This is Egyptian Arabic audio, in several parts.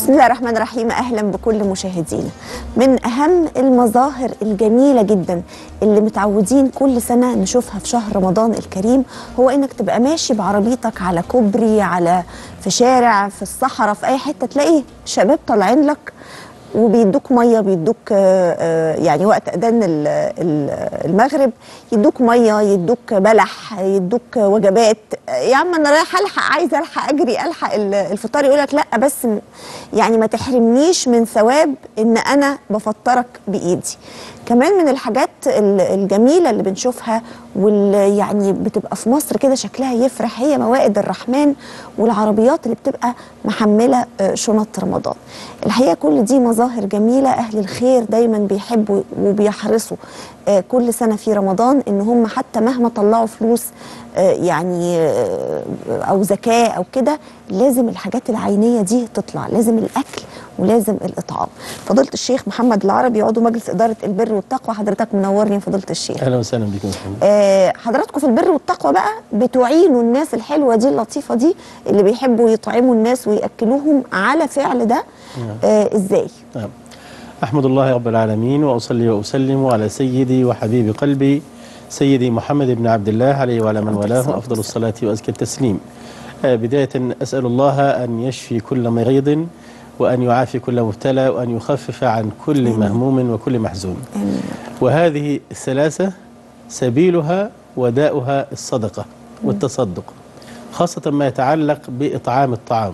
بسم الله الرحمن الرحيم اهلا بكل مشاهدينا من اهم المظاهر الجميله جدا اللي متعودين كل سنه نشوفها في شهر رمضان الكريم هو انك تبقى ماشي بعربيتك على كوبري على في شارع في الصحراء في اي حته تلاقي شباب طالعين لك وبيدوك ميه بيدوك آه، آه، يعني وقت اذان ال- ال- المغرب يدوك ميه يدوك بلح يدوك وجبات آه، يا عم انا رايح الحق عايزه الحق اجري الحق ال- الفطار يقول لك لا بس م- يعني ما تحرمنيش من ثواب ان انا بفطرك بايدي كمان من الحاجات ال- الجميله اللي بنشوفها واللي يعني بتبقى في مصر كده شكلها يفرح هي موائد الرحمن والعربيات اللي بتبقى محمله آه، شنط رمضان الحقيقه كل دي مظاهر جميله اهل الخير دايما بيحبوا وبيحرصوا آه، كل سنه في رمضان ان هم حتى مهما طلعوا فلوس آه، يعني آه، او زكاه او كده لازم الحاجات العينيه دي تطلع لازم الاكل ولازم الاطعام فضيله الشيخ محمد العربي عضو مجلس اداره البر والتقوى حضرتك منورني يا فضيله الشيخ اهلا وسهلا بكم محمد آه، حضراتكم في البر والتقوى بقى بتعينوا الناس الحلوه دي اللطيفه دي اللي بيحبوا يطعموا الناس وياكلوهم على فعل ده آه ازاي نعم احمد الله رب العالمين واصلي واسلم على سيدي وحبيب قلبي سيدي محمد بن عبد الله عليه وعلى من والاه افضل الصلاه وازكى التسليم آه، بدايه اسال الله ان يشفي كل مريض وان يعافي كل مبتلى وان يخفف عن كل مهموم وكل محزون آمين. وهذه الثلاثة سبيلها وداؤها الصدقة والتصدق خاصة ما يتعلق بإطعام الطعام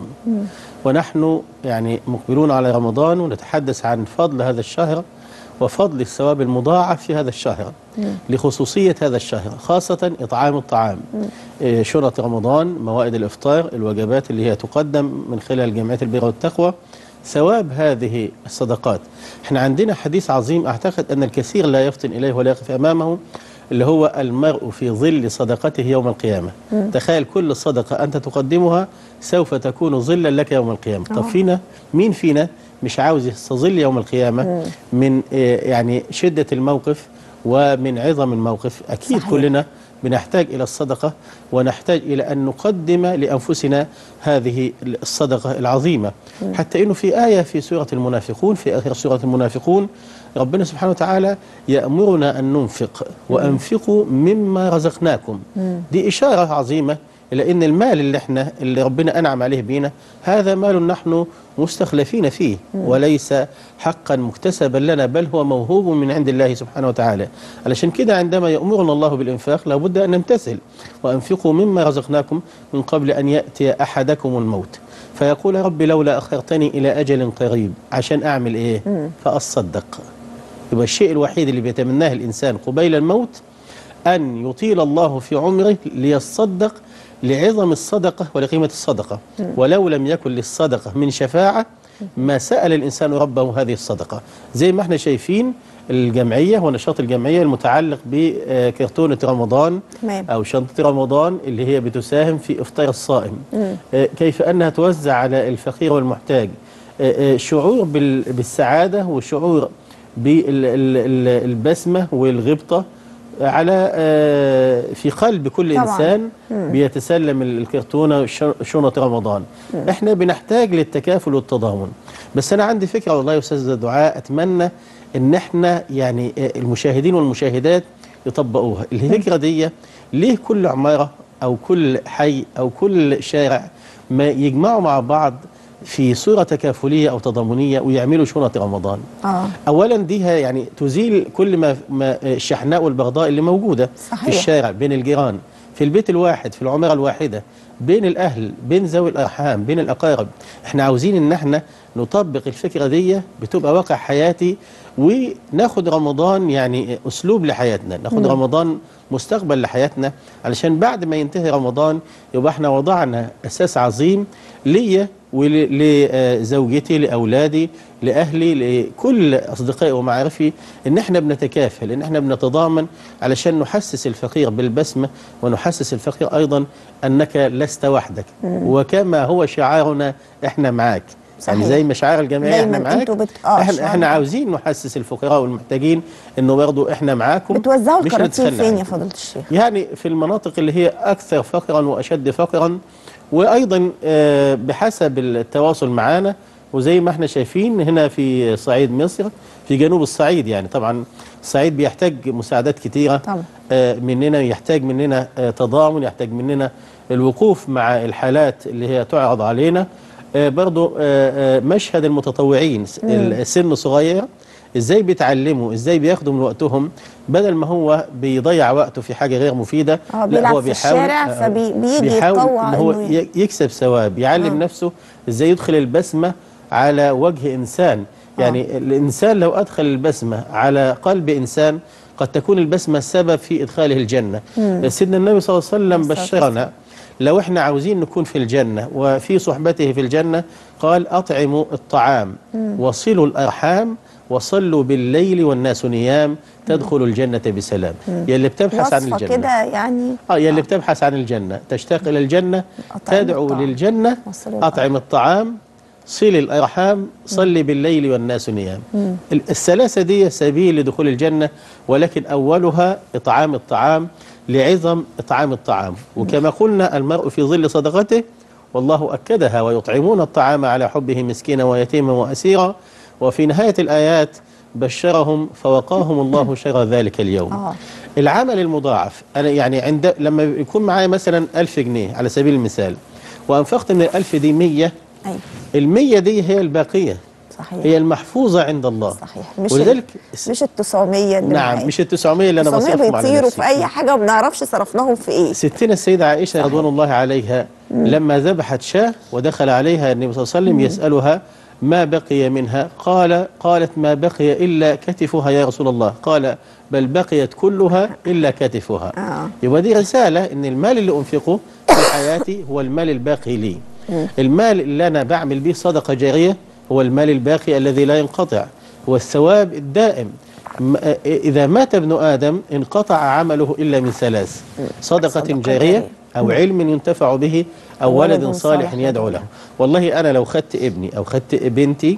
ونحن يعني مقبلون على رمضان ونتحدث عن فضل هذا الشهر وفضل الثواب المضاعف في هذا الشهر لخصوصية هذا الشهر خاصة إطعام الطعام إيه، شنط رمضان موائد الإفطار الوجبات اللي هي تقدم من خلال جمعية البر والتقوى ثواب هذه الصدقات احنا عندنا حديث عظيم اعتقد ان الكثير لا يفطن اليه ولا يقف امامه اللي هو المرء في ظل صدقته يوم القيامة تخيل كل صدقة أنت تقدمها سوف تكون ظلا لك يوم القيامة طب آه. فينا مين فينا مش عاوز يستظل يوم القيامة من آه، يعني شدة الموقف ومن عظم الموقف أكيد صحيح. كلنا بنحتاج إلى الصدقة ونحتاج إلى أن نقدم لأنفسنا هذه الصدقة العظيمة حتى إنه في آية في سورة المنافقون في آخر سورة المنافقون ربنا سبحانه وتعالى يأمرنا أن ننفق وأنفقوا مما رزقناكم دي إشارة عظيمة إلى أن المال اللي احنا اللي ربنا أنعم عليه بينا هذا مال نحن مستخلفين فيه وليس حقا مكتسبا لنا بل هو موهوب من عند الله سبحانه وتعالى علشان كده عندما يأمرنا الله بالإنفاق لابد أن نمتثل وأنفقوا مما رزقناكم من قبل أن يأتي أحدكم الموت فيقول يا رب لولا أخرتني إلى أجل قريب عشان أعمل إيه فأصدق يبقى الشيء الوحيد اللي بيتمناه الإنسان قبيل الموت أن يطيل الله في عمره ليصدق لعظم الصدقة ولقيمة الصدقة ولو لم يكن للصدقة من شفاعة ما سأل الإنسان ربه هذه الصدقة زي ما احنا شايفين الجمعية ونشاط الجمعية المتعلق بكرتونة رمضان تمام. أو شنطة رمضان اللي هي بتساهم في إفطار الصائم آه، كيف أنها توزع على الفقير والمحتاج آه، آه، شعور بال- بالسعادة وشعور بالبسمة والغبطة على آه، في قلب كل طبعاً. إنسان بيتسلم الكرتونة ش- شنط رمضان احنا بنحتاج للتكافل والتضامن بس أنا عندي فكرة والله يا أستاذ دعاء أتمنى إن احنا يعني آه، المشاهدين والمشاهدات يطبقوها الفكرة دي ليه كل عمارة أو كل حي أو كل شارع ما يجمعوا مع بعض في صورة تكافلية أو تضامنية ويعملوا شنط رمضان اه اولا دي ه- يعني تزيل كل ما ما الشحناء والبغضاء اللي موجوده صحيح. في الشارع بين الجيران في البيت الواحد في العماره الواحده بين الاهل بين ذوي الارحام بين الاقارب احنا عاوزين ان احنا نطبق الفكره دي بتبقى واقع حياتي وناخد رمضان يعني اسلوب لحياتنا ناخد رمضان مستقبل لحياتنا علشان بعد ما ينتهي رمضان يبقى احنا وضعنا اساس عظيم ليا ولزوجتي لاولادي لاهلي لكل اصدقائي ومعارفي ان احنا بنتكافل ان احنا بنتضامن علشان نحسس الفقير بالبسمه ونحسس الفقير ايضا انك لست وحدك وكما هو شعارنا احنا معاك صحيح. يعني زي ما شعار الجمعيه دايماً احنا معاك انتوا بت- آه، احنا شعار احنا معاك. عاوزين نحسس الفقراء والمحتاجين انه برضه احنا معاكم بتوزعوا مش الكراتين هنتخلى فين يا عنكم. فضيله الشيخ يعني في المناطق اللي هي أكثر فقرا وأشد فقرا وأيضا آه، بحسب التواصل معنا وزي ما احنا شايفين هنا في صعيد مصر في جنوب الصعيد يعني طبعا الصعيد بيحتاج مساعدات كتيرة طبعا. آه، مننا يحتاج مننا آه، تضامن يحتاج مننا الوقوف مع الحالات اللي هي تعرض علينا آه، برضو آه، آه، مشهد المتطوعين س- السن صغير ازاي بيتعلموا ازاي بياخدوا من وقتهم بدل ما هو بيضيع وقته في حاجه غير مفيده اه بيلعب في الشارع آه، فبيجي بيحاول يتطوع ان هو إنه ي- يكسب ثواب يعلم آه. نفسه ازاي يدخل البسمه على وجه انسان يعني الانسان لو ادخل البسمه على قلب انسان قد تكون البسمه السبب في ادخاله الجنه سيدنا النبي صلى الله عليه وسلم الصلاة بشرنا لو احنا عاوزين نكون في الجنه وفي صحبته في الجنه قال اطعموا الطعام وصلوا الارحام وصلوا بالليل والناس نيام تدخلوا الجنه بسلام يلي بتبحث عن وصفة الجنه كده يعني اه يلي بتبحث عن الجنة تشتاق إلى الجنة أطعم تدعو الطعام. للجنة وصل الأرحام. أطعم الطعام صل الأرحام صلي بالليل والناس نيام ال- الثلاثة دي سبيل لدخول الجنة ولكن أولها إطعام الطعام لعظم إطعام الطعام وكما قلنا المرء في ظل صدقته والله أكدها ويطعمون الطعام على حبه مسكينا ويتيما وأسيرا وفي نهاية الآيات بشرهم فوقاهم الله شر ذلك اليوم آه. العمل المضاعف أنا يعني عند لما يكون معايا مثلا ألف جنيه على سبيل المثال وأنفقت من الألف دي مية أيوة المية دي هي الباقية صحيح هي المحفوظة عند الله صحيح مش ولذلك ال- مش ال 900 اللي نعم معايا. مش ال 900 اللي أنا 900 بصرفهم على بيطيروا نفسي في أي حاجة وما بنعرفش صرفناهم في إيه ستنا السيدة عائشة رضوان الله عليها لما ذبحت شاة ودخل عليها النبي صلى الله عليه وسلم يسألها ما بقي منها قال قالت ما بقي إلا كتفها يا رسول الله قال بل بقيت كلها إلا كتفها آه. يبقى دي رسالة إن المال اللي أنفقه في حياتي هو المال الباقي لي المال اللي أنا بعمل به صدقة جارية هو المال الباقي الذي لا ينقطع هو الثواب الدائم م- إذا مات ابن آدم انقطع عمله إلا من ثلاث صدقة صدقة جارية جارية. أو علم ينتفع به أو أو ولد ولد صالح صالح يدعو يدعو له له. والله أنا لو خدت ابني أو خدت بنتي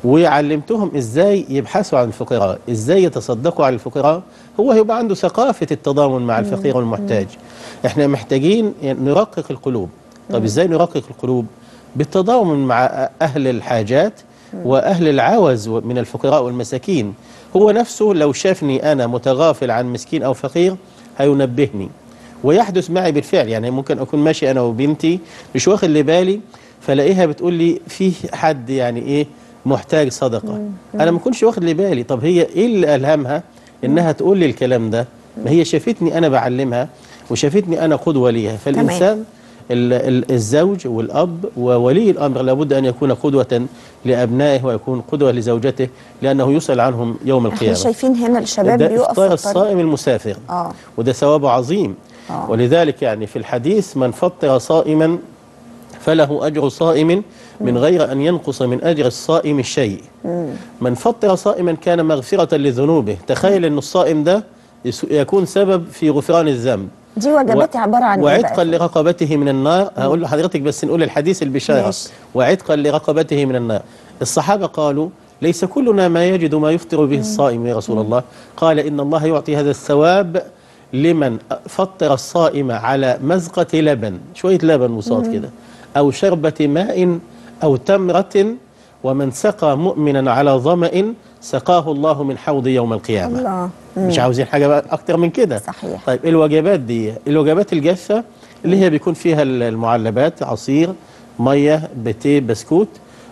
وعلمتهم إزاي يبحثوا عن الفقراء إزاي يتصدقوا على الفقراء هو هيبقى عنده ثقافة التضامن مع الفقير والمحتاج إحنا محتاجين نرقق القلوب طب إزاي نرقق القلوب بالتضامن مع أهل الحاجات وأهل العوز من الفقراء والمساكين هو نفسه لو شافني أنا متغافل عن مسكين أو فقير هينبهني ويحدث معي بالفعل يعني ممكن اكون ماشي انا وبنتي مش واخد لي بالي فلاقيها بتقول لي في حد يعني ايه محتاج صدقه انا ما كنتش واخد لي بالي طب هي ايه اللي الهمها انها تقول لي الكلام ده ما هي شافتني انا بعلمها وشافتني انا قدوه ليها فالانسان ال- ال- الزوج والاب وولي الامر لابد ان يكون قدوه لابنائه ويكون قدوه لزوجته لانه يسال عنهم يوم احنا القيامه شايفين هنا الشباب ده بيقف افطار في الطريق الصائم المسافر اه وده ثوابه عظيم آه. ولذلك يعني في الحديث من فطر صائما فله أجر صائم من غير أن ينقص من أجر الصائم شيء من فطر صائما كان مغفرة لذنوبه تخيل أن الصائم ده يس- يكون سبب في غفران الذنب دي وجبات عبارة عن إيه بقى وعتقا يا فندم؟ لرقبته من النار هقول لحضرتك بس نقول الحديث البشارة ماشي. وعتقا لرقبته من النار الصحابة قالوا ليس كلنا ما يجد ما يفطر به الصائم يا رسول الله قال إن الله يعطي هذا الثواب لمن فطر الصائم على مزقة لبن شوية لبن وصاد كده أو شربة ماء أو تمرة ومن سقى مؤمنا على ظمأ سقاه الله من حوض يوم القيامة الله مش عاوزين حاجة بقى أكتر من كده صحيح. طيب الوجبات دي الوجبات الجافة اللي هي بيكون فيها المعلبات عصير مية بتيه بسكوت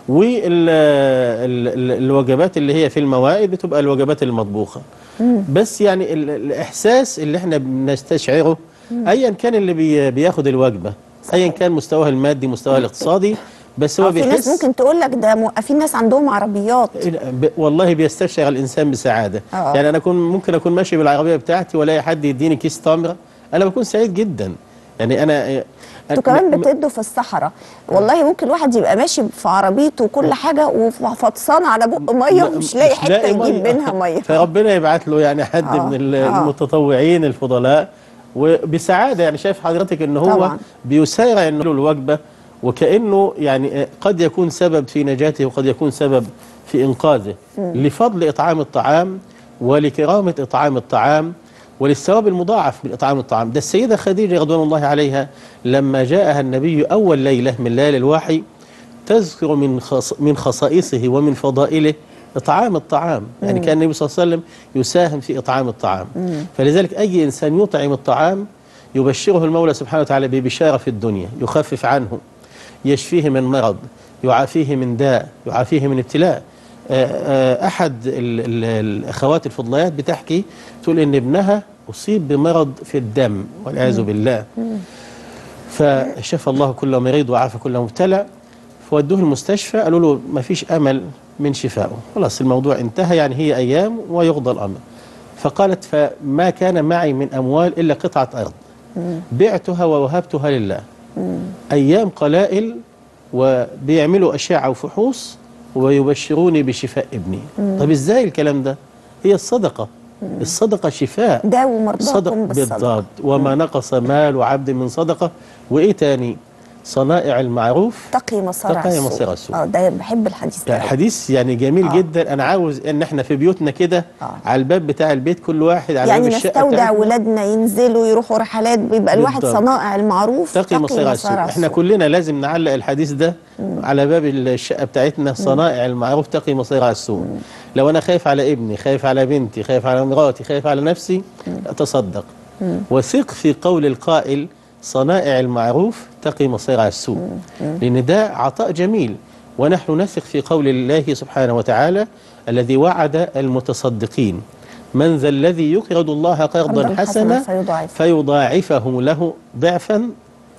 والوجبات اللي هي في الموائد بتبقى الوجبات المطبوخة بس يعني ال- الإحساس اللي احنا بنستشعره أيا كان اللي بي بياخد الوجبة أيا كان مستواه المادي مستواه الاقتصادي بس هو أو في ناس بيحس ممكن تقول لك ده موقفين ناس عندهم عربيات ب- والله بيستشعر الانسان بسعاده آه. يعني انا اكون ممكن اكون ماشي بالعربيه بتاعتي والاقي حد يديني كيس تمر انا بكون سعيد جدا يعني انا انتوا كمان بتدوا في الصحراء والله ممكن واحد يبقى ماشي في عربيته وكل حاجه وفطسان على بق ميه ومش لاقي حته يجيب منها ميه فربنا يبعت له يعني حد آه، من ال- آه. المتطوعين الفضلاء وبسعاده يعني شايف حضرتك ان هو طبعاً. بيسارع انه له الوجبه وكانه يعني قد يكون سبب في نجاته وقد يكون سبب في انقاذه لفضل اطعام الطعام ولكرامه اطعام الطعام وللثواب المضاعف من اطعام الطعام ده السيده خديجه رضوان الله عليها لما جاءها النبي اول ليله من ليالي الوحي تذكر من خص من خصائصه ومن فضائله إطعام الطعام يعني كان النبي صلى الله عليه وسلم يساهم في إطعام الطعام فلذلك أي إنسان يطعم الطعام يبشره المولى سبحانه وتعالى ببشارة في الدنيا يخفف عنه يشفيه من مرض يعافيه من داء يعافيه من ابتلاء آه، آه، أحد ال- ال- الأخوات الفضليات بتحكي تقول إن ابنها أصيب بمرض في الدم والعياذ بالله فشفى الله كل مريض وعافى كل مبتلى فودوه المستشفى قالوا له ما فيش أمل من شفائه خلاص الموضوع انتهى يعني هي أيام ويقضى الأمر فقالت فما كان معي من أموال إلا قطعة أرض بعتها ووهبتها لله أيام قلائل وبيعملوا أشعة وفحوص ويبشروني بشفاء ابني طب إزاي الكلام ده هي الصدقة الصدقة شفاء داووا مرضاكم صدق بالصدقه بالضبط وما نقص مال عبد من صدقة وإيه تاني صنائع المعروف تقي مصارع تقي السوء مصارع السوء. اه ده بحب الحديث ده أوي. حديث يعني جميل آه. جدا انا عاوز ان احنا في بيوتنا كده آه. على الباب بتاع البيت كل واحد على يعني باب الشقه نستودع بتاعتنا ولادنا ينزلوا يروحوا رحلات بيبقى الواحد بالضبط. صنائع المعروف تقي مصارع السوء احنا السوء. كلنا لازم نعلق الحديث ده على باب الشقه بتاعتنا صنائع المعروف تقي مصارع السوء لو انا خايف على ابني خايف على بنتي خايف على مراتي خايف على نفسي اتصدق وثق في قول القائل صنائع المعروف تقي مصارع السوء لان ده عطاء جميل ونحن نثق في قول الله سبحانه وتعالى الذي وعد المتصدقين من ذا الذي يقرض الله قرضا قرضاً حسنا فيضاعف فيضاعفه له ضعفا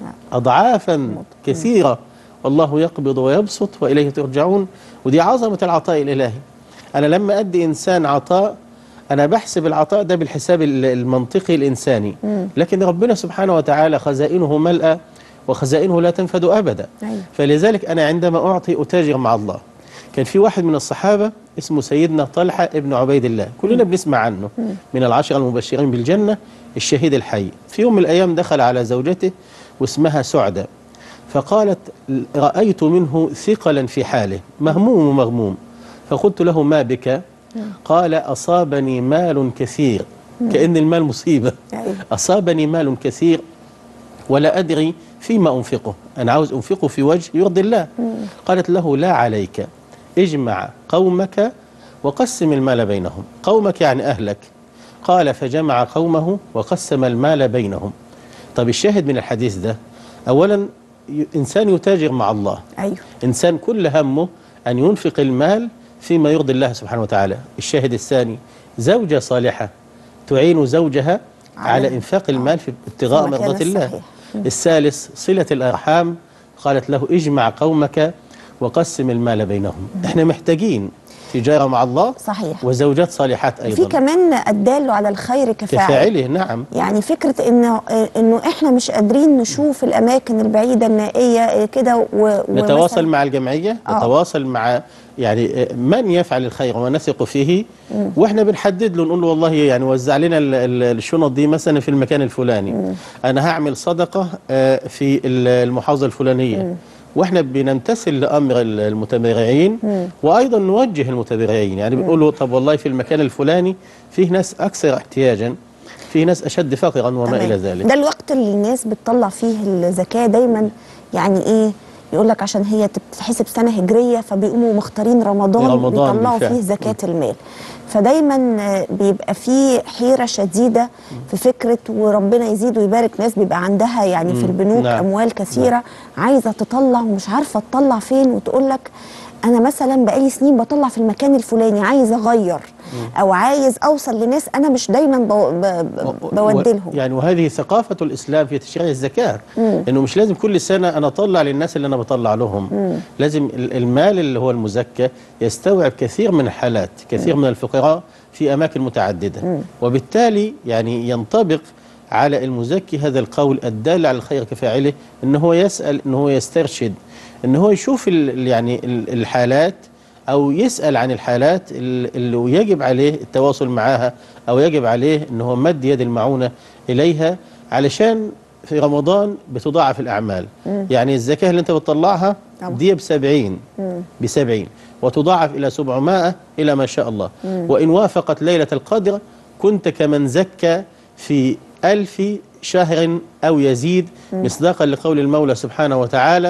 أضعافا كثيرة والله يقبض ويبسط وإليه ترجعون ودي عظمة العطاء الإلهي أنا لما أدي إنسان عطاء أنا بحسب العطاء ده بالحساب ال- المنطقي الإنساني لكن ربنا سبحانه وتعالى خزائنه ملأى وخزائنه لا تنفد أبدا أيوة. فلذلك أنا عندما أعطي أتاجر مع الله كان في واحد من الصحابة اسمه سيدنا طلحة ابن عبيد الله كلنا بنسمع عنه من العشرة المبشرين بالجنة الشهيد الحي في يوم من الأيام دخل على زوجته واسمها سعدة فقالت رأيت منه ثقلا في حاله مهموم ومغموم فقلت له ما بك قال أصابني مال كثير كأن المال مصيبة أيوة. أصابني مال كثير ولا أدري فيما أنفقه أنا عاوز أنفقه في وجه يرضي الله قالت له لا عليك اجمع قومك وقسم المال بينهم قومك يعني أهلك قال فجمع قومه وقسم المال بينهم طب الشاهد من الحديث ده أولا ي- إنسان يتاجر مع الله ايوه إنسان كل همه أن ينفق المال فيما يرضي الله سبحانه وتعالى الشاهد الثاني زوجة صالحة تعين زوجها على- على إنفاق المال في ابتغاء في المكان مرضات الله الصحيح. الثالث صلة الأرحام قالت له اجمع قومك وقسم المال بينهم احنا محتاجين تجارة مع الله صحيح وزوجات صالحات في أيضا كمان الدال على الخير كفاعل كفاعله نعم يعني فكرة انه انه احنا مش قادرين نشوف الاماكن البعيدة النائية كده و- نتواصل ومثلاً- مع الجمعية آه. نتواصل مع يعني من يفعل الخير ونثق فيه واحنا بنحدد له نقول له والله يعني وزع لنا ال- ال- الشنط دي مثلا في المكان الفلاني انا هعمل صدقة آه، في ال- المحافظة الفلانية واحنا بنمتثل لامر ال- المتبرعين وايضا نوجه المتبرعين يعني بنقول له طب والله في المكان الفلاني فيه ناس اكثر احتياجا فيه ناس اشد فقرا وما تمام. الى ذلك ده الوقت اللي الناس بتطلع فيه الزكاة دايما يعني ايه يقول لك عشان هي بتتحسب سنة هجرية فبيقوموا مختارين رمضان, رمضان بيطلعوا بالفعل. فيه زكاة المال فدايما آه، بيبقى فيه حيرة شديدة في فكرة وربنا يزيد ويبارك ناس بيبقى عندها يعني في البنوك نعم. أموال كثيرة عايزة تطلع ومش عارفة تطلع فين وتقول لك أنا مثلا بقالي سنين بطلع في المكان الفلاني عايز أغير أو عايز أوصل لناس أنا مش دايما بو- ب- ب- بودي لهم يعني وهذه ثقافة الإسلام في تشريع الزكاة إنه مش لازم كل سنة أنا أطلع للناس اللي أنا بطلع لهم لازم ال- المال اللي هو المزكى يستوعب كثير من الحالات كثير من الفقراء في أماكن متعددة وبالتالي يعني ينطبق على المزكي هذا القول الدال على الخير كفاعله إن هو يسأل إن هو يسترشد إن هو يشوف ال- يعني ال- الحالات أو يسأل عن الحالات ال- اللي يجب عليه التواصل معها أو يجب عليه أنه هو مد يد المعونة إليها علشان في رمضان بتضاعف الأعمال يعني الزكاة اللي أنت بتطلعها طبعا. دي بسبعين بسبعين وتضاعف إلى سبعمائة إلى ما شاء الله وإن وافقت ليلة القدر كنت كمن زكى في ألف شهر أو يزيد مصداقا لقول المولى سبحانه وتعالى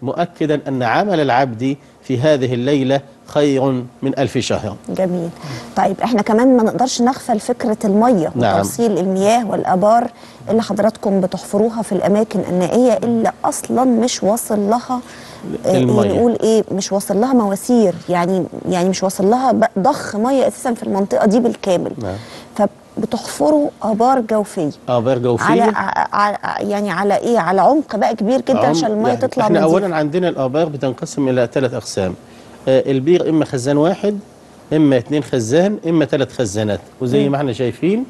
مؤكدا أن عمل العبد في هذه الليلة خير من ألف شهر جميل طيب احنا كمان ما نقدرش نغفل فكرة المية نعم. وتوصيل المياه والآبار اللي حضراتكم بتحفروها في الأماكن النائية اللي أصلا مش واصل لها آه، المية. نقول ايه مش واصل لها مواسير يعني يعني مش واصل لها ب- ضخ مية أساسا في المنطقة دي بالكامل نعم. فبتحفروا آبار جوفية آبار جوفية على ع- ع- يعني على ايه على عمق بقى كبير جدا عم- عشان المية يعني تطلع احنا نظيفة. اولا عندنا الابار بتنقسم الى ثلاث اقسام آه، البير اما خزان واحد اما اثنين خزان اما ثلاث خزانات وزي ما احنا شايفين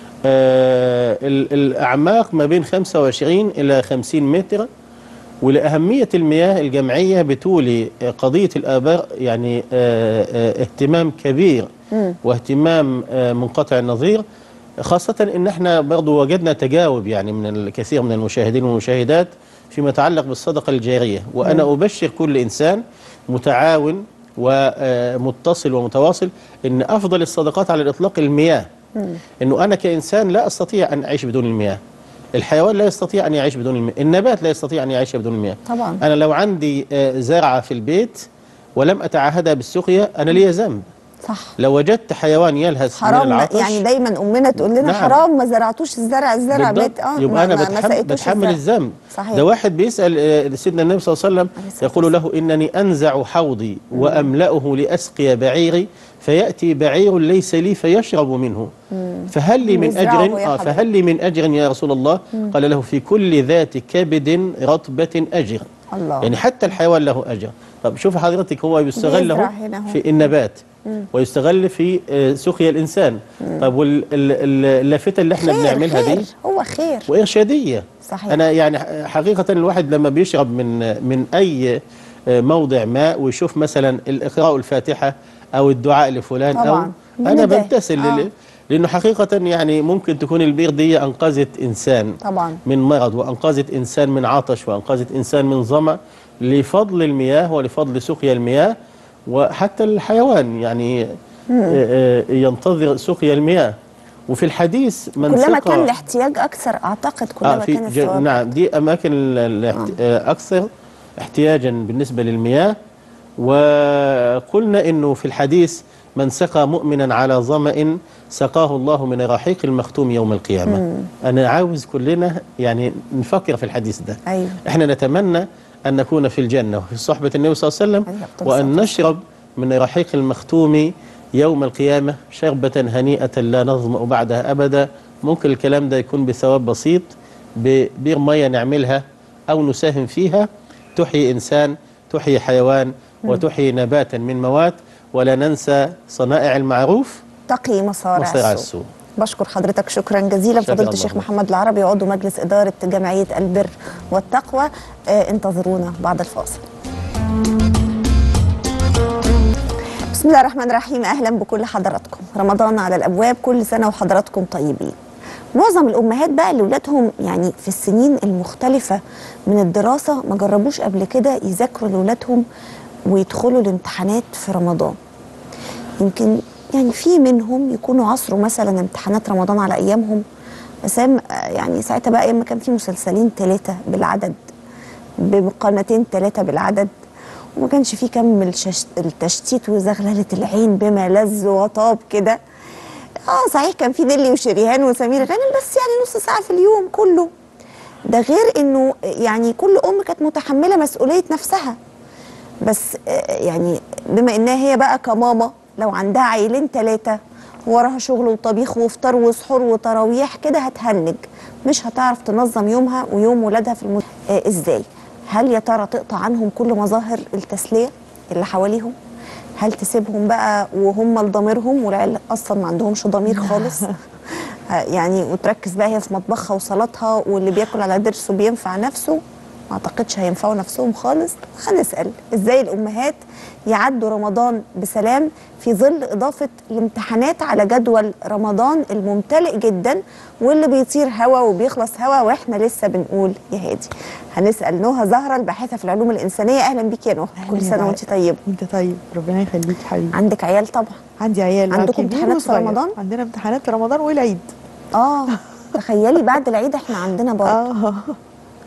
آه، ال- الاعماق ما بين 25 الى 50 متر ولأهمية المياه الجمعية بتولي آه، قضية الآبار يعني آه، آه، اهتمام كبير واهتمام آه، منقطع النظير خاصة إن احنا برضو وجدنا تجاوب يعني من الكثير من المشاهدين والمشاهدات فيما يتعلق بالصدقة الجارية وأنا أبشر كل إنسان متعاون ومتصل ومتواصل إن أفضل الصدقات على الإطلاق المياه إنه أنا كإنسان لا أستطيع أن أعيش بدون المياه الحيوان لا يستطيع أن يعيش بدون المياه النبات لا يستطيع أن يعيش بدون المياه طبعا. أنا لو عندي آه، زرعة في البيت ولم أتعهدها بالسقيا أنا لي ذنب صح لو وجدت حيوان يلهث من حرام العطش يعني دايما امنا تقول لنا نعم. حرام ما زرعتوش الزرع الزرع بالضبط. مات اه يبقى ما- انا ما- ما بتحمل, سقيتوش بتحمل الزرع. الذنب صحيح. ده واحد بيسال آه، سيدنا النبي صلى الله عليه وسلم عليه الصلاة يقول له انني انزع حوضي واملاه لاسقي بعيري فياتي بعير ليس لي فيشرب منه فهل لي من نزرعه اجر يا آه حبيبي. فهل لي من اجر يا رسول الله قال له في كل ذات كبد رطبه اجر الله. يعني حتى الحيوان له اجر طب شوف حضرتك هو يستغل بيزرع له هنا أهو. في النبات ويستغل في آه، سقيا الانسان طب واللافته اللي احنا خير بنعملها خير دي هو خير وإرشادية صحيح. أنا يعني حقيقة الواحد لما بيشرب من من أي موضع ماء ويشوف مثلا الإقراء الفاتحة أو الدعاء لفلان أو طبعاً. أنا بندعي. بمتثل آه. لل- لأنه حقيقة يعني ممكن تكون البير دي أنقذت إنسان طبعا من مرض وأنقذت إنسان من عطش وأنقذت إنسان من ظمأ لفضل المياه ولفضل سقيا المياه وحتى الحيوان يعني آه، آه، ينتظر سقيا المياه وفي الحديث من كلما سقى كان الاحتياج اكثر اعتقد كلما في كان ج- الثواب نعم دي اماكن ال- الاحت... آه. اكثر احتياجا بالنسبه للمياه وقلنا انه في الحديث من سقى مؤمنا على ظمأ سقاه الله من رحيق المختوم يوم القيامه انا عاوز كلنا يعني نفكر في الحديث ده أيوة. احنا نتمنى ان نكون في الجنه وفي صحبه النبي صلى الله عليه وسلم عليه الصلاة وان والسلام. نشرب من رحيق المختوم يوم القيامة شربة هنيئة لا نظمأ بعدها أبدا ممكن الكلام ده يكون بثواب بسيط ببير مية نعملها أو نساهم فيها تحيي إنسان تحيي حيوان وتحيي نباتا من موات ولا ننسى صنائع المعروف تقي مصارع, مصارع السوء. السوء بشكر حضرتك شكرا جزيلا شكرا فضيله الشيخ الله. محمد العربي عضو مجلس اداره جمعيه البر والتقوى آه انتظرونا بعد الفاصل بسم الله الرحمن الرحيم اهلا بكل حضراتكم رمضان على الابواب كل سنه وحضراتكم طيبين معظم الامهات بقى اللي ولادهم يعني في السنين المختلفه من الدراسه ما جربوش قبل كده يذاكروا لاولادهم ويدخلوا الامتحانات في رمضان يمكن يعني في منهم يكونوا عصروا مثلا امتحانات رمضان على ايامهم بس هم- يعني ساعتها بقى ايام ما كان في مسلسلين ثلاثه بالعدد بقناتين ثلاثه بالعدد وما كانش في كم الشش- التشتيت وزغلله العين بما لذ وطاب كده اه صحيح كان في نيلي وشريهان وسمير غانم بس يعني نص ساعه في اليوم كله ده غير انه يعني كل ام كانت متحمله مسؤوليه نفسها بس آه، يعني بما انها هي بقى كماما لو عندها عيلين ثلاثه وراها شغل وطبيخ وفطار وسحور وتراويح كده هتهنج مش هتعرف تنظم يومها ويوم ولادها في الم... آه ازاي هل يا ترى تقطع عنهم كل مظاهر التسليه اللي حواليهم هل تسيبهم بقى وهم لضميرهم والعيال اصلا ما عندهمش ضمير خالص آه، يعني وتركز بقى هي في مطبخها وصلاتها واللي بياكل على ضرسه بينفع نفسه ما اعتقدش هينفعوا نفسهم خالص هنسال ازاي الامهات يعدوا رمضان بسلام في ظل اضافه الامتحانات على جدول رمضان الممتلئ جدا واللي بيطير هوا وبيخلص هوا واحنا لسه بنقول يا هادي هنسال نهى زهره الباحثه في العلوم الانسانيه اهلا بيك يا نهى كل سنه وانت طيبه انت طيب ربنا يخليك حبيبي عندك عيال طبعا عندي عيال آه، عندكم كبير امتحانات في وصغير. رمضان؟ عندنا امتحانات في رمضان والعيد اه تخيلي بعد العيد احنا عندنا برضه اه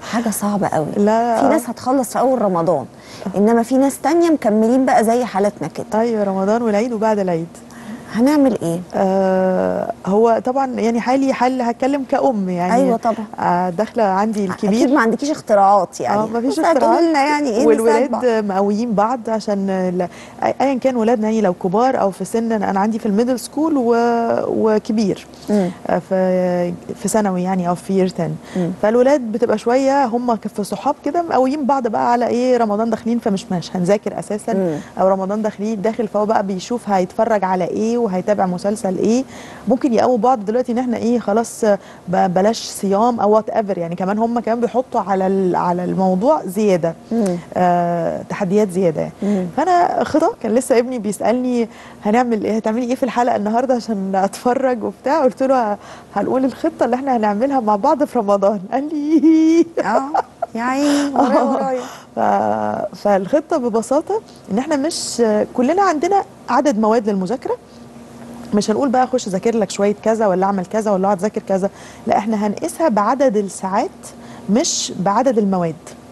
حاجه صعبه قوي لا. في ناس هتخلص في اول رمضان انما في ناس تانية مكملين بقى زي حالتنا كده ايوه رمضان والعيد وبعد العيد هنعمل ايه آه هو طبعا يعني حالي حل هتكلم كأم يعني أيوة طبعا. آه داخله عندي اكيد الكبير ما عندكيش اختراعات يعني اه مفيش بس هتقولي اختراعات لنا يعني ايه والولاد نساعد بعض. مقويين بعض عشان لا- ايا كان ولادنا يعني لو كبار او في سن انا عندي في الميدل سكول و... وكبير مم. آه، في في ثانوي يعني او في يير 10 مم. فالولاد بتبقى شويه هم ك- في صحاب كده مقويين بعض بقى على ايه رمضان داخلين فمش مش هنذاكر اساسا مم. او رمضان داخلين داخل فهو بقى بيشوف هيتفرج على ايه وهيتابع مسلسل ايه ممكن يقووا بعض دلوقتي ان احنا ايه خلاص آه، ب- بلاش صيام او وات ايفر يعني كمان هم كمان بيحطوا على ال- على الموضوع زياده مم. آه تحديات زياده يعني مم. فانا خطا كان لسه ابني بيسالني هنعمل ايه هتعملي ايه في الحلقه النهارده عشان اتفرج وبتاع قلت له ه- هنقول الخطه اللي احنا هنعملها مع بعض في رمضان قال لي اه يا عيني ورايا ورايا ف... فالخطه ببساطه ان احنا مش كلنا عندنا عدد مواد للمذاكره مش هنقول بقى اخش اذاكر لك شويه كذا ولا اعمل كذا ولا اقعد اذاكر كذا لا احنا هنقيسها بعدد الساعات مش بعدد المواد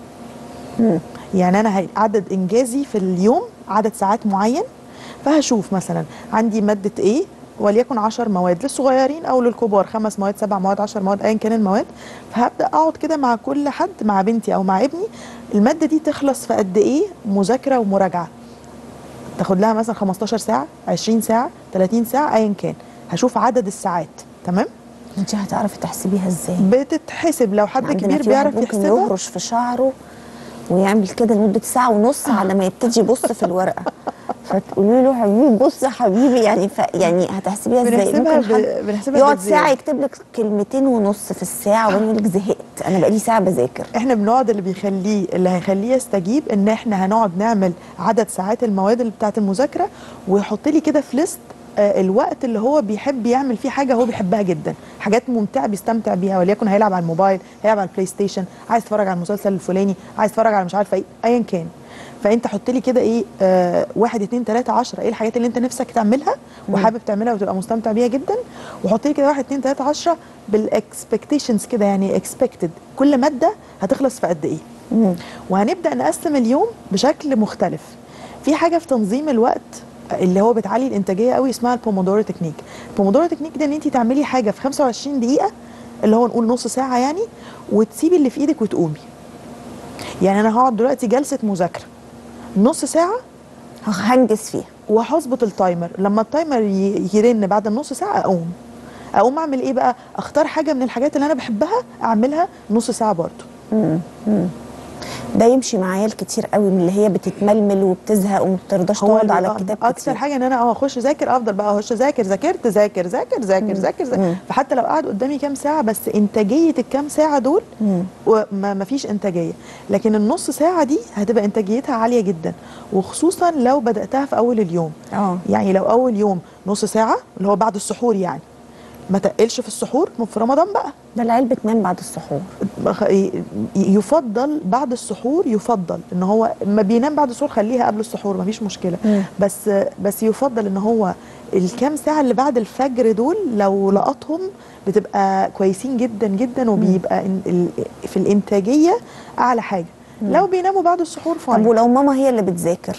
مم. يعني انا هي- عدد انجازي في اليوم عدد ساعات معين فهشوف مثلا عندي ماده ايه وليكن 10 مواد للصغيرين او للكبار خمس مواد سبع مواد 10 مواد ايا كان المواد فهبدا اقعد كده مع كل حد مع بنتي او مع ابني الماده دي تخلص في قد ايه مذاكره ومراجعه تاخد لها مثلا 15 ساعه 20 ساعه 30 ساعه ايا كان هشوف عدد الساعات تمام انت هتعرفي تحسبيها ازاي بتتحسب لو حد عندنا كبير في واحد بيعرف ممكن يحسبها يهرش في شعره ويعمل كده لمده ساعه ونص على ما يبتدي يبص في الورقه فتقولي له حبيبي بص يا حبيبي يعني ف يعني هتحسبيها ازاي بنحسبها ممكن حد ب- بنحسبها يقعد بالزيادة. ساعه يكتب لك كلمتين ونص في الساعه وبعدين يقول لك زهقت انا بقالي ساعه بذاكر احنا بنقعد اللي بيخليه اللي هيخليه يستجيب ان احنا هنقعد نعمل عدد ساعات المواد اللي بتاعه المذاكره ويحط لي كده في ليست آه، الوقت اللي هو بيحب يعمل فيه حاجه هو بيحبها جدا حاجات ممتعه بيستمتع بيها وليكن هيلعب على الموبايل هيلعب على البلاي ستيشن عايز يتفرج على المسلسل الفلاني عايز يتفرج على مش عارفه ايه ايا كان فانت حط لي كده ايه آه واحد اتنين تلاته عشرة ايه الحاجات اللي انت نفسك تعملها وحابب تعملها وتبقى مستمتع بيها جدا وحط لي كده واحد اتنين تلاته عشرة بالاكسبكتيشنز كده يعني اكسبكتد كل ماده هتخلص في قد ايه مم. وهنبدا نقسم اليوم بشكل مختلف في حاجه في تنظيم الوقت اللي هو بتعلي الانتاجيه قوي اسمها البومودورو تكنيك البومودورو تكنيك ده ان انت تعملي حاجه في 25 دقيقه اللي هو نقول نص ساعه يعني وتسيبي اللي في ايدك وتقومي يعني انا هقعد دلوقتي جلسه مذاكره نص ساعه هنجز فيها وهظبط التايمر لما التايمر ي- يرن بعد النص ساعه اقوم اقوم اعمل ايه بقى اختار حاجه من الحاجات اللي انا بحبها اعملها نص ساعه برضه مم. مم. ده يمشي مع عيال كتير قوي من اللي هي بتتململ وبتزهق وما بترضاش هو تقعد على ال- الكتاب اكتر كتير حاجه ان انا اه اخش اذاكر افضل بقى اخش اذاكر ذاكرت ذاكر ذاكر ذاكر ذاكر ذاكر مم. فحتى لو قعد قدامي كام ساعه بس انتاجيه الكام ساعه دول مم. وما ما فيش انتاجيه لكن النص ساعه دي هتبقى انتاجيتها عاليه جدا وخصوصا لو بداتها في اول اليوم اه يعني لو اول يوم نص ساعه اللي هو بعد السحور يعني ما تقلش في السحور في رمضان بقى ده العيال بتنام بعد السحور بخ- ي- يفضل بعد السحور يفضل ان هو ما بينام بعد السحور خليها قبل السحور مفيش مشكله مم. بس بس يفضل ان هو الكام ساعه اللي بعد الفجر دول لو لقطهم بتبقى كويسين جدا جدا وبيبقى إن- ال- في الانتاجيه اعلى حاجه لو بيناموا بعد السحور طب فاين ولو ماما هي اللي بتذاكر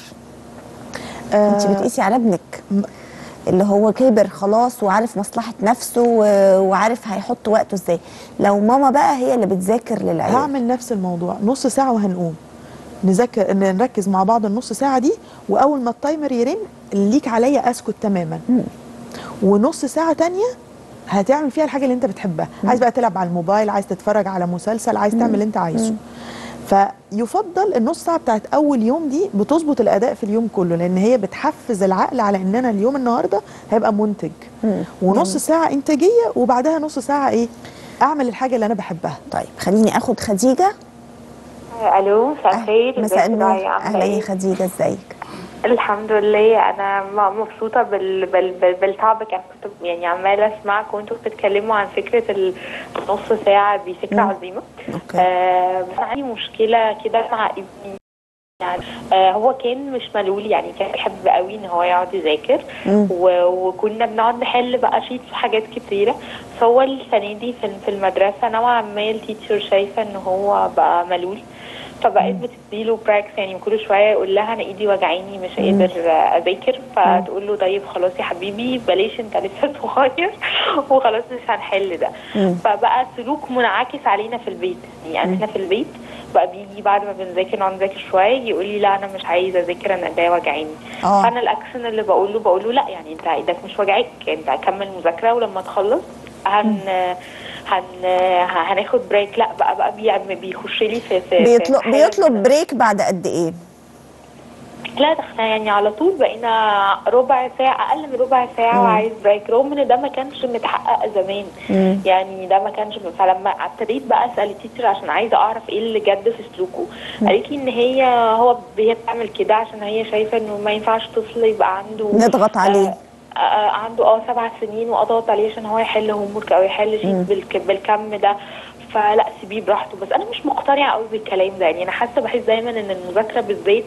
آه، انت بتقيسي على ابنك م- اللي هو كبر خلاص وعارف مصلحة نفسه و- وعارف هيحط وقته ازاي لو ماما بقى هي اللي بتذاكر للعيال هعمل نفس الموضوع نص ساعه وهنقوم نذاكر ن- نركز مع بعض النص ساعه دي واول ما التايمر يرن ليك عليا اسكت تماما مم. ونص ساعه تانية هتعمل فيها الحاجه اللي انت بتحبها عايز بقى تلعب على الموبايل عايز تتفرج على مسلسل عايز تعمل اللي انت عايزه فيفضل النص ساعه بتاعت اول يوم دي بتظبط الاداء في اليوم كله لان هي بتحفز العقل على ان انا اليوم النهارده هيبقى منتج مم. ونص ساعه انتاجيه وبعدها نص ساعه ايه اعمل الحاجه اللي انا بحبها طيب خليني اخد خديجة الو مساء الخير مساء ازيك النور يا عاملة اهلا يا ايه؟ خديجة ازيك الحمد لله انا م- مبسوطه بال... بال... بال... بالتعب يعني كنت يعني عماله اسمعك وانتوا بتتكلموا عن فكره النص ساعه دي فكره مم. عظيمه اوكي آه بس عندي مشكله كده مع ابني يعني آه هو كان مش ملول يعني كان بيحب قوي ان هو يقعد يذاكر و- وكنا بنقعد نحل بقى شيت في حاجات كتيره بس هو السنه دي في في المدرسه نوعا ما التيتشر شايفه ان هو بقى ملول فبقيت بتديله براكس يعني كل شويه يقول لها انا ايدي وجعاني مش قادر آه، اذاكر فتقول له طيب خلاص يا حبيبي بلاش انت لسه صغير وخلاص مش هنحل ده فبقى سلوك منعكس علينا في البيت يعني احنا في البيت بقى بيجي بعد ما بنذاكر نقعد نذاكر شويه يقول لي لا انا مش عايزه اذاكر انا ايديا وجعاني آه. فانا الاكشن اللي بقول له بقول له لا يعني انت ايدك مش وجعك انت كمل مذاكره ولما تخلص هن هن هناخد بريك لا بقى بقى بيعمل بيخش لي في في بيطلب في بيطلب بريك بعد قد ايه لا ده احنا يعني على طول بقينا ربع ساعة أقل من ربع ساعة وعايز بريك رغم إن ده ما كانش متحقق زمان يعني ده ما كانش فلما ابتديت بقى أسأل التيتشر عشان عايزة أعرف إيه اللي جد في سلوكه قالت لي إن هي هو هي بتعمل كده عشان هي شايفة إنه ما ينفعش طفل يبقى عنده نضغط عليه. آه آه عنده اه سبع سنين واضغط عليه عشان هو يحل هوم ورك او يحل شيت بالك بالكم ده فلا سيبيه براحته بس انا مش مقتنعه قوي بالكلام ده يعني انا حاسه بحس دايما ان المذاكره بالذات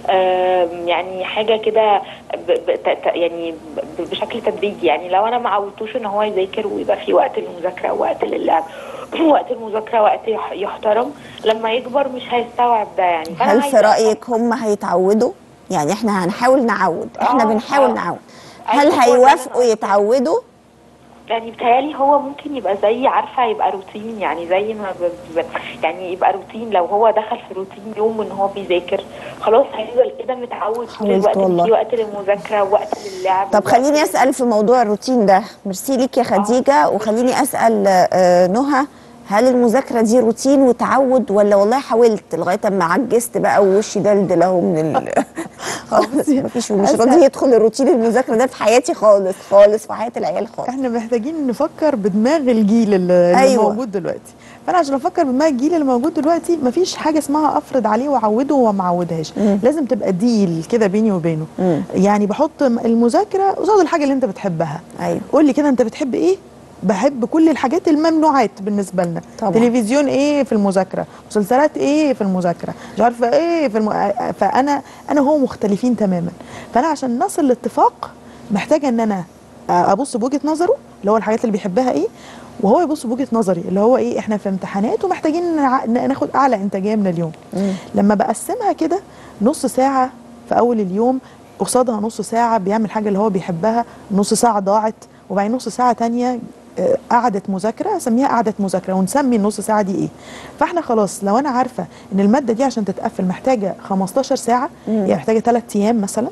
آم، يعني حاجه كده ب- ب- ت- ت- يعني ب- بشكل تدريجي يعني لو انا ما عودتوش ان هو يذاكر ويبقى في وقت للمذاكره ووقت للعب وقت المذاكره وقت يح- يحترم لما يكبر مش هيستوعب ده يعني فأنا هل في عايزة رايك هم هيتعودوا يعني احنا هنحاول نعود احنا آه، بنحاول آه. نعود هل أيوة، هو ده اللي هيوافقوا أنا يتعودوا يعني بتهيألي هو ممكن يبقى زي عارفه يبقى روتين يعني زي ما ب... ب... يعني يبقى روتين لو هو دخل في روتين يوم ان هو بيذاكر خلاص هيفضل كده متعود طول حاولت الوقت إن والله. في وقت للمذاكره ووقت للعب طب ووقت خليني لل- اسال في موضوع الروتين ده ميرسي ليك يا خديجه وخليني اسال آه، نهى هل المذاكره دي روتين وتعود ولا والله حاولت لغايه اما عجزت بقى ووشي دلدل اهو من ال خالص مفيش مش أسأل. راضي يدخل الروتين المذاكره ده في حياتي خالص خالص في حياه العيال خالص احنا محتاجين نفكر بدماغ الجيل اللي, اللي أيوة. موجود دلوقتي فانا عشان افكر بدماغ الجيل اللي موجود دلوقتي مفيش حاجه اسمها افرض عليه واعوده وما اعودهاش لازم تبقى ديل كده بيني وبينه مم. يعني بحط م- المذاكره قصاد الحاجه اللي انت بتحبها ايوه قول لي كده انت بتحب ايه بحب كل الحاجات الممنوعات بالنسبه لنا طبعا. تلفزيون ايه في المذاكره مسلسلات ايه في المذاكره مش عارفه ايه في الم... فانا انا هو مختلفين تماما فانا عشان نصل لاتفاق محتاجه ان انا ابص بوجهه نظره اللي هو الحاجات اللي بيحبها ايه وهو يبص بوجهه نظري اللي هو ايه احنا في امتحانات ومحتاجين نع- ناخد اعلى انتاجيه من اليوم لما بقسمها كده نص ساعه في اول اليوم قصادها نص ساعه بيعمل حاجه اللي هو بيحبها نص ساعه ضاعت وبعدين نص ساعه تانية آه، قعدة مذاكرة اسميها قعدة مذاكرة ونسمي النص ساعة دي ايه فاحنا خلاص لو انا عارفة ان المادة دي عشان تتقفل محتاجة 15 ساعة يعني محتاجة 3 ايام مثلا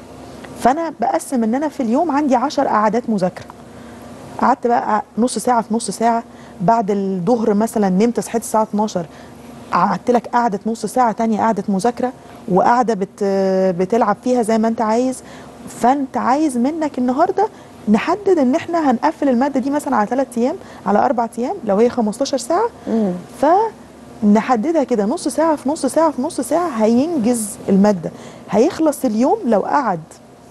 فانا بقسم ان انا في اليوم عندي 10 قعدات مذاكرة قعدت بقى نص ساعة في نص ساعة بعد الظهر مثلا نمت صحيت الساعة 12 قعدت لك قعدة نص ساعة تانية قعدة مذاكرة وقعدة بت بتلعب فيها زي ما انت عايز فانت عايز منك النهاردة نحدد ان احنا هنقفل المادة دي مثلا على ثلاث ايام على اربع ايام لو هي 15 ساعة فنحددها كده نص ساعة في نص ساعة في نص ساعة هينجز المادة هيخلص اليوم لو قعد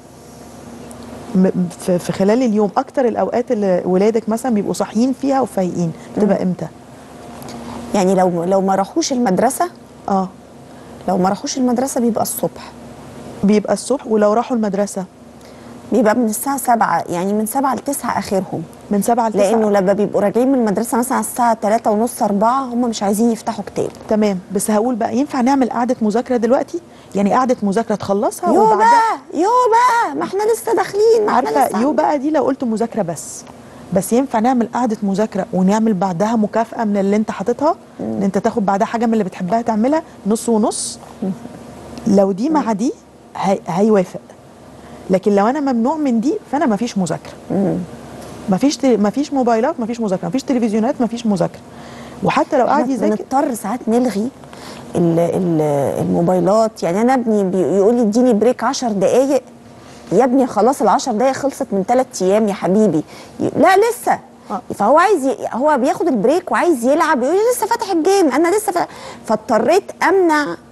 م- في في خلال اليوم اكتر الاوقات اللي ولادك مثلا بيبقوا صاحيين فيها وفايقين بتبقى امتى يعني لو لو ما راحوش المدرسه اه لو ما راحوش المدرسه بيبقى الصبح بيبقى الصبح ولو راحوا المدرسه بيبقى من الساعه 7 يعني من 7 ل 9 اخرهم من 7 ل 9 لانه لما بيبقوا راجعين من المدرسه مثلا على الساعه 3 ونص 4 هم مش عايزين يفتحوا كتاب تمام بس هقول بقى ينفع نعمل قعده مذاكره دلوقتي يعني قعده مذاكره تخلصها يو وبعدها بقى يو بقى ما احنا لسه داخلين ما احنا عارفه لسه يو بقى دي لو قلت مذاكره بس بس ينفع نعمل قعده مذاكره ونعمل بعدها مكافاه من اللي انت حاططها ان انت تاخد بعدها حاجه من اللي بتحبها تعملها نص ونص لو دي مع دي هي هيوافق لكن لو انا ممنوع من دي فانا مفيش مذاكره مفيش ت... مفيش موبايلات مفيش مذاكره مفيش تلفزيونات مفيش مذاكره وحتى لو قاعد احنا يذاكر بنضطر ساعات نلغي ال- ال- الموبايلات يعني انا ابني بيقول لي اديني بريك 10 دقائق يا ابني خلاص ال 10 دقائق خلصت من ثلاث ايام يا حبيبي ي- لا لسه آه. فهو عايز ي... هو بياخد البريك وعايز يلعب يقول لي لسه فاتح الجيم انا لسه فاتح فاضطريت امنع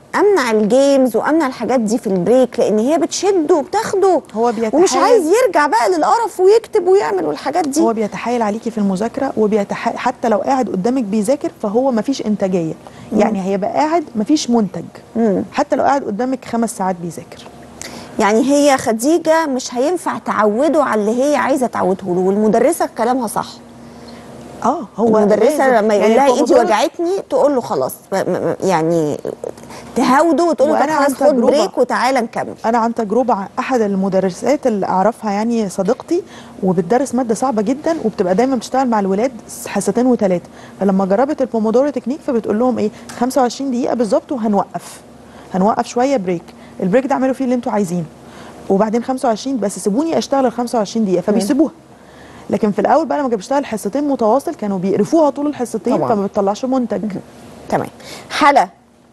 امنع الجيمز وامنع الحاجات دي في البريك لان هي بتشده وبتاخده هو بيتحايل- ومش عايز يرجع بقى للقرف ويكتب ويعمل والحاجات دي هو بيتحايل عليكي في المذاكره وبيتحايل حتى لو قاعد قدامك بيذاكر فهو مفيش انتاجيه يعني هيبقى قاعد مفيش منتج مم. حتى لو قاعد قدامك خمس ساعات بيذاكر يعني هي خديجه مش هينفع تعوده على اللي هي عايزه تعوده له والمدرسه كلامها صح اه هو المدرسه لازم. لما يقول يعني لها ايدي البومودورو- وجعتني تقول له خلاص م- م- يعني تهاوده وتقول له طب وأنا عن خلاص خد تجربة. بريك وتعالى نكمل انا عن تجربه عن احد المدرسات اللي اعرفها يعني صديقتي وبتدرس ماده صعبه جدا وبتبقى دايما بتشتغل مع الولاد حصتين وثلاثه فلما جربت البومودورو تكنيك فبتقول لهم ايه 25 دقيقه بالظبط وهنوقف هنوقف شويه بريك البريك ده اعملوا فيه اللي انتوا عايزينه وبعدين 25 بس سيبوني اشتغل ال 25 دقيقه فبيسيبوها لكن في الاول بقى لما كانت بتشتغل حصتين متواصل كانوا بيقرفوها طول الحصتين طبعاً. فما بتطلعش منتج تمام حلا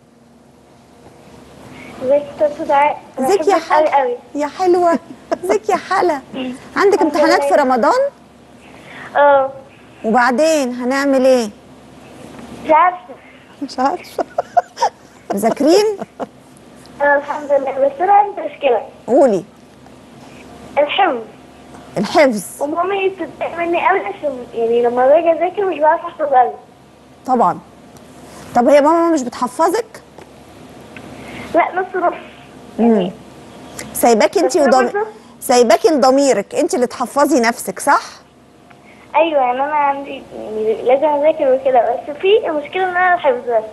ازيك يا استاذ دعاء أنا ازيك يا بحبك قوي حلا قوي يا حلوه ازيك يا حلا عندك الحمد امتحانات لله. في رمضان اه وبعدين هنعمل ايه مش عارفه مش عارفه مذاكرين انا الحمد لله بس انا عندي مشكله قولي الحفظ الحفظ ومامي بتتضايق مني قوي عشان يعني لما باجي اذاكر مش بعرف احفظ قوي طبعا طب هي ماما مش بتحفظك لا نص نص يعني سايباكي انت بس أنا وضم... برضه- سايباكي لضميرك انت اللي تحفظي نفسك صح ايوه يعني انا عندي يعني لازم اذاكر وكده بس في المشكله ان انا الحفظ بس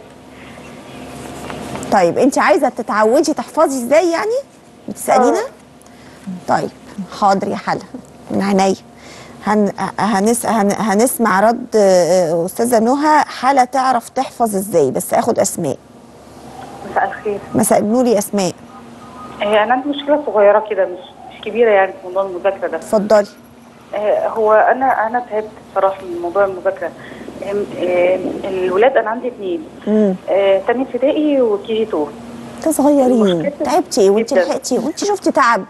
طيب انت عايزه تتعودي تحفظي ازاي يعني بتسالينا اه. طيب حاضر يا حلا من عينيا هن... هنس... هن... هنسمع رد آه، استاذه نهى حلا تعرف تحفظ ازاي بس اخد اسماء مساء الخير مساء النور يا اسماء آه، انا عندي مشكله صغيره كده مش مش كبيره يعني في موضوع المذاكره ده اتفضلي آه، هو انا انا تعبت بصراحه من موضوع المذاكره آم، آم، الولاد انا عندي اثنين امم تاني ابتدائي وكي جي 2 انت صغيرين مشكلة تعبتي وانت جداً. لحقتي وانت شفتي تعب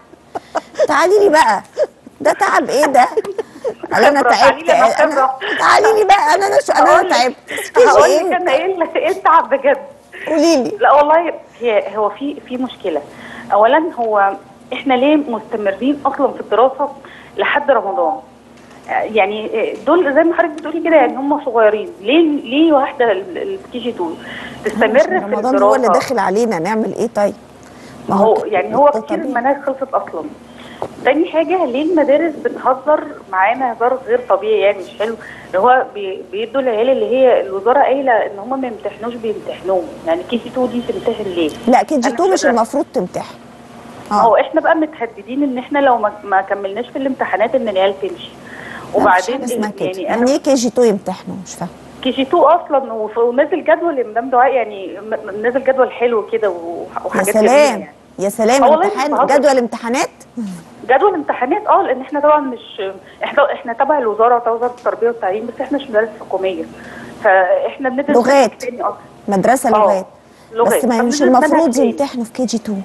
تعالي لي بقى ده تعب ايه ده قال انا خبرة، تعبت تعالي لي أنا انا خبرة. تعالي لي بقى انا انا شو انا هقول لك- تعبت تشكيلي هقول لك ايه انا ايه اللي- ايه التعب بجد قولي لي لا والله هي هو في في مشكله اولا هو احنا ليه مستمرين اصلا في الدراسه لحد رمضان يعني دول زي ما حضرتك بتقولي كده يعني هم صغيرين ليه ليه واحده الكي جي 2 تستمر في رمضان هو اللي الدراسه داخل علينا نعمل ايه طيب ما هو يعني هو ده كتير طبيعي. المناهج خلصت اصلا تاني حاجة ليه المدارس بتهزر معانا هزار غير طبيعي يعني مش حلو اللي هو بي- بيدوا العيال اللي هي الوزارة قايلة ان هم ما يمتحنوش بيمتحنوهم يعني كي سي 2 دي تمتحن ليه؟ لا كي جي أنا 2 مش كده. المفروض تمتحن ما هو احنا بقى متهددين ان احنا لو ما, ما كملناش في الامتحانات ان العيال تمشي وبعدين اسمها كده يعني يعني انا ايه كي جي 2 يمتحنوا مش فاهمه كي جي 2 اصلا وف- ونازل جدول يا مدام دعاء يعني م- نازل جدول حلو كده وح- يا وحاجات جميلة سلام يعني. يا سلام آه والله امتحان مش بهزر. جدول امتحانات جدول امتحانات اه لان احنا طبعا مش احنا احنا تبع الوزاره تبع وزاره التربيه والتعليم بس احنا مش مدارس حكوميه فاحنا بندرس لغات. منهج تاني اصلا مدرسه آه، لغات لغات. بس ما فبندرس مش منهج المفروض تاني. يمتحنوا في كي جي 2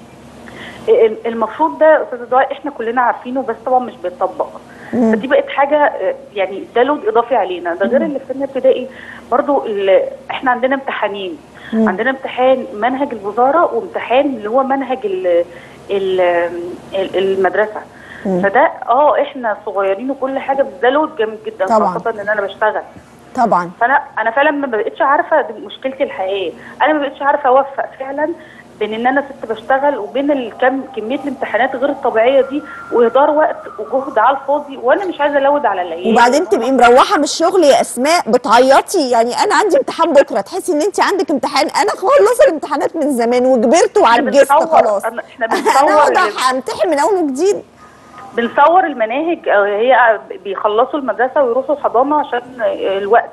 ال- المفروض ده استاذ دعاء احنا كلنا عارفينه بس طبعا مش بيتطبق فدي بقت حاجه آه، يعني ده لود اضافي علينا ده غير اللي في سن ابتدائي برضو ال- احنا عندنا امتحانين عندنا امتحان منهج الوزاره وامتحان اللي هو منهج ال ال ال- المدرسه فده اه احنا صغيرين وكل حاجه بس ده لود جامد جدا طبعاً. خاصه ان انا بشتغل طبعا فانا انا فعلا ما بقتش عارفه دي مشكلتي الحقيقيه انا ما بقتش عارفه اوفق فعلا بين ان انا ست بشتغل وبين الكم كميه الامتحانات غير الطبيعيه دي واهدار وقت وجهد على الفاضي وانا مش عايزه الود على العيال وبعدين تبقي مروحه من الشغل يا اسماء بتعيطي يعني انا عندي امتحان بكره تحسي ان انت عندك امتحان انا خلص الامتحانات من زمان وكبرت وعجزت بنصور- خلاص أنا- إحنا انا بنصور اقعد ال- امتحن من اول وجديد بنصور المناهج آه، هي بيخلصوا المدرسه ويروحوا الحضانه عشان آه، الوقت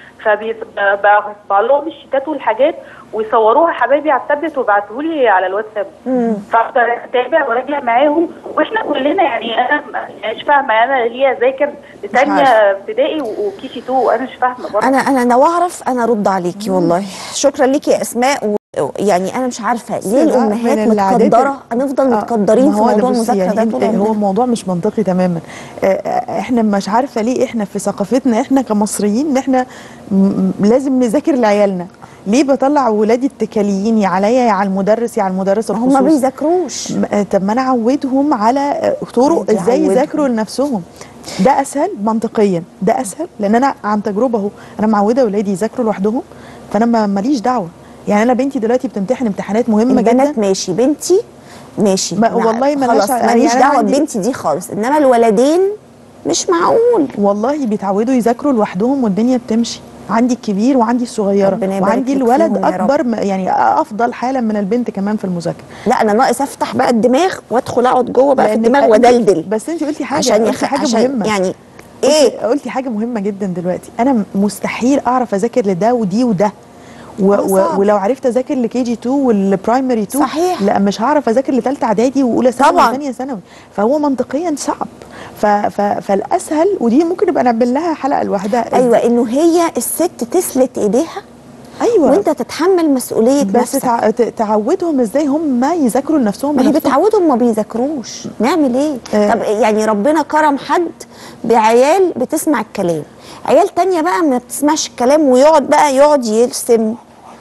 فبطبع لهم الشيتات والحاجات ويصوروها حبايبي على التابلت ويبعتوه لي على الواتساب فافضل اتابع وراجع معاهم واحنا كلنا يعني انا يعني مش فاهمه انا ليه اذاكر لثانيه عارفة. ابتدائي وكيجي 2 وانا مش فاهمه برضه انا انا لو اعرف انا ارد عليكي والله شكرا ليكي يا اسماء يعني انا مش عارفه ليه لا، الامهات من العادات متقدره هنفضل آه، متقدرين ما في هو ده موضوع بصي المذاكره يعني ده انت طول هو عمرنا. الموضوع مش منطقي تماما آه، آه، احنا مش عارفه ليه احنا في ثقافتنا احنا كمصريين ان احنا م- م- لازم نذاكر لعيالنا ليه بطلع ولادي اتكاليين يا عليا يا على المدرس يا على المدرس ما هم ما الخصوصي بيذاكروش م- آه، طب ما انا اعودهم على آه، طرق عادي ازاي أعودهم. يذاكروا لنفسهم ده اسهل منطقيا ده اسهل لان انا عن تجربه اهو انا معوده ولادي يذاكروا لوحدهم فانا ما- ماليش دعوه يعني انا بنتي دلوقتي بتمتحن امتحانات مهمه جدا البنات ماشي بنتي ماشي ما- مع- والله ملهاش خلاص ع- ماليش يعني أنا دعوه عندي- ببنتي دي خالص انما الولدين مش معقول والله بيتعودوا يذاكروا لوحدهم والدنيا بتمشي عندي الكبير وعندي الصغيره ربنا يبارك وعندي لك الولد فيهم يا رب. اكبر م- يعني افضل حالا من البنت كمان في المذاكره لا انا ناقص افتح بقى الدماغ وادخل اقعد جوه بقى في لأن الدماغ أنت- ودلدل بس انت قلتي حاجه عشان قلتي يخ... حاجه عشان مهمه يعني ايه ايه قلتي حاجه مهمه جدا دلوقتي انا مستحيل اعرف اذاكر لده ودي وده و آه، و صعب. ولو عرفت اذاكر لكي جي 2 والبرايمري 2 صحيح. لا مش هعرف اذاكر لثالثه اعدادي واولى ثانوي طبعاً. وثانيه ثانوي فهو منطقيا صعب ف ف فالاسهل ودي ممكن نبقى نعمل لها حلقه لوحدها ايوه انه هي الست تسلت ايديها ايوه وانت تتحمل مسؤوليه بس نفسك تع... ت- تعودهم ازاي هم يذاكروا لنفسهم ما هي بنفسهم. بتعودهم ما بيذاكروش نعمل ايه آه. طب يعني ربنا كرم حد بعيال بتسمع الكلام عيال تانية بقى ما بتسمعش الكلام ويقعد بقى يقعد يرسم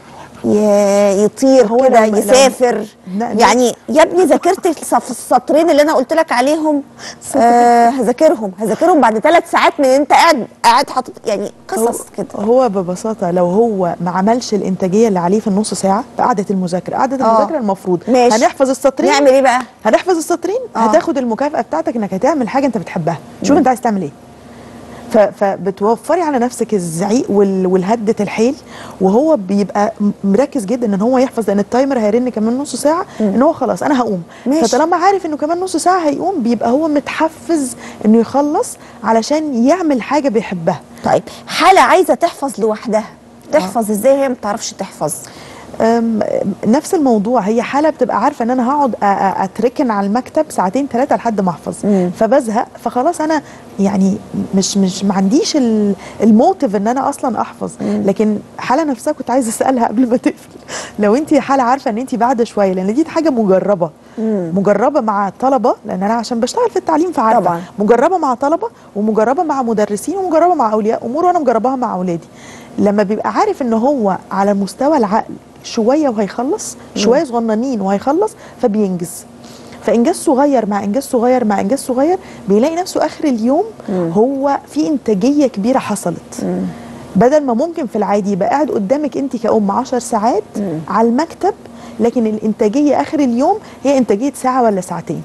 ي- يطير هو كده لو- لو- يسافر لا- لا. يعني يا ابني ذاكرت الصف- السطرين اللي انا قلت لك عليهم آه هذاكرهم هذاكرهم بعد ثلاث ساعات من انت قاعد قاعد حاطط يعني قصص كده هو ببساطه لو هو ما عملش الانتاجيه اللي عليه في النص ساعه في قعده المذاكره قعده آه. المذاكره المفروض ماشي. هنحفظ السطرين نعمل ايه بقى هنحفظ السطرين آه. هتاخد المكافاه بتاعتك انك هتعمل حاجه انت بتحبها شوف انت عايز تعمل ايه ف- فبتوفري على نفسك الزعيق وال- والهدة الحيل وهو بيبقى م- مركز جدا ان هو يحفظ لان التايمر هيرن كمان نص ساعه ان هو خلاص انا هقوم ماشي. فطالما عارف انه كمان نص ساعه هيقوم بيبقى هو متحفز انه يخلص علشان يعمل حاجه بيحبها طيب حاله عايزه تحفظ لوحدها تحفظ ازاي هي ما بتعرفش تحفظ أم، نفس الموضوع هي حاله بتبقى عارفه ان انا هقعد أ- أ- اتركن على المكتب ساعتين ثلاثه لحد ما احفظ مم. فبزهق فخلاص انا يعني مش مش ما عنديش ال- الموتيف ان انا اصلا احفظ لكن حاله نفسها كنت عايزه اسالها قبل ما تقفل لو انت حاله عارفه ان انت بعد شويه لان دي حاجه مجربه مجربه مع طلبه لان انا عشان بشتغل في التعليم فعارفه طبعاً. مجربه مع طلبه ومجربه مع مدرسين ومجربه مع اولياء امور وانا مجرباها مع اولادي لما بيبقى عارف ان هو على مستوى العقل شويه وهيخلص شويه صغننين وهيخلص فبينجز فانجاز صغير مع انجاز صغير مع انجاز صغير بيلاقي نفسه اخر اليوم هو في انتاجيه كبيره حصلت بدل ما ممكن في العادي يبقى قاعد قدامك انت كأم 10 ساعات على المكتب لكن الانتاجيه اخر اليوم هي انتاجيه ساعه ولا ساعتين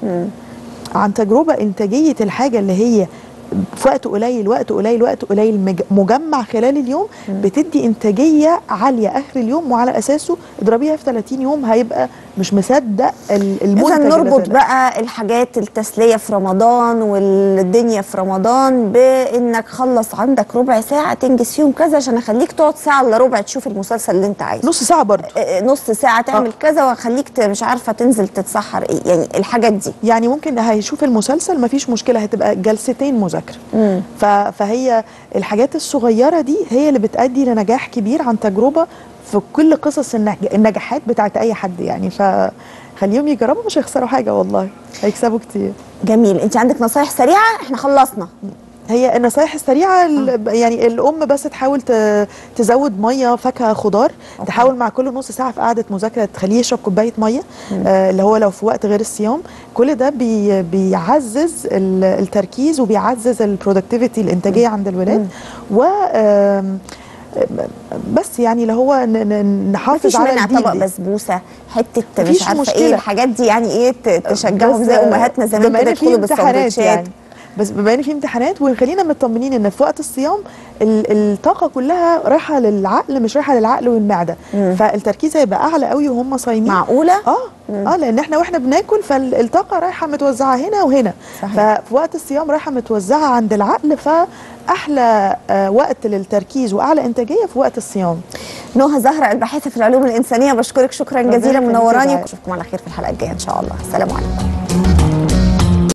عن تجربه انتاجيه الحاجه اللي هي في وقت قليل وقت قليل وقت قليل مج- مجمع خلال اليوم بتدي انتاجيه عاليه اخر اليوم وعلى اساسه اضربيها في 30 يوم هيبقى مش مصدق ال- المنتج اذا اللي نربط طلع. بقى الحاجات التسليه في رمضان والدنيا في رمضان بانك خلص عندك ربع ساعه تنجز فيهم كذا عشان اخليك تقعد ساعه الا ربع تشوف المسلسل اللي انت عايزه نص ساعه برضه آه، نص ساعه تعمل آه. كذا واخليك ت- مش عارفه تنزل تتسحر ايه يعني الحاجات دي يعني ممكن هيشوف المسلسل مفيش مشكله هتبقى جلستين مذاكره ف- فهي الحاجات الصغيره دي هي اللي بتؤدي لنجاح كبير عن تجربه في كل قصص النج- النجاحات بتاعت اي حد يعني فخليهم يجربوا مش هيخسروا حاجه والله هيكسبوا كتير جميل انت عندك نصايح سريعه احنا خلصنا هي النصايح السريعه ال- يعني الام بس تحاول ت- تزود ميه فاكهه خضار أوكي. تحاول مع كل نص ساعه في قعده مذاكره تخليه يشرب كوبايه ميه آه اللي هو لو في وقت غير الصيام كل ده بي بيعزز ال- التركيز وبيعزز البرودكتيفيتي الانتاجيه عند الولاد و آم، بس يعني اللي هو ن- ن- نحافظ مفيش على منع الدين طبق دي. بسبوسه حته مش مفيش عارفه مشكلة. ايه الحاجات دي يعني ايه ت- تشجعهم بس، زي آه، امهاتنا زمان بما كده إن في يدخلوا امتحانات بالسندوتشات يعني بس بما ان في امتحانات وخلينا مطمنين ان في وقت الصيام ال- الطاقه كلها رايحه للعقل مش رايحه للعقل والمعده فالتركيز هيبقى اعلى قوي وهم صايمين معقوله اه اه لان احنا واحنا بناكل فالطاقه رايحه متوزعه هنا وهنا صحيح. ففي وقت الصيام رايحه متوزعه عند العقل فاحلى آه وقت للتركيز واعلى انتاجيه في وقت الصيام نهى زهره الباحثه في العلوم الانسانيه بشكرك شكرا ربنا جزيلا يخليك يا منوراني دعاء. واشوفكم على خير في الحلقه الجايه ان شاء الله السلام عليكم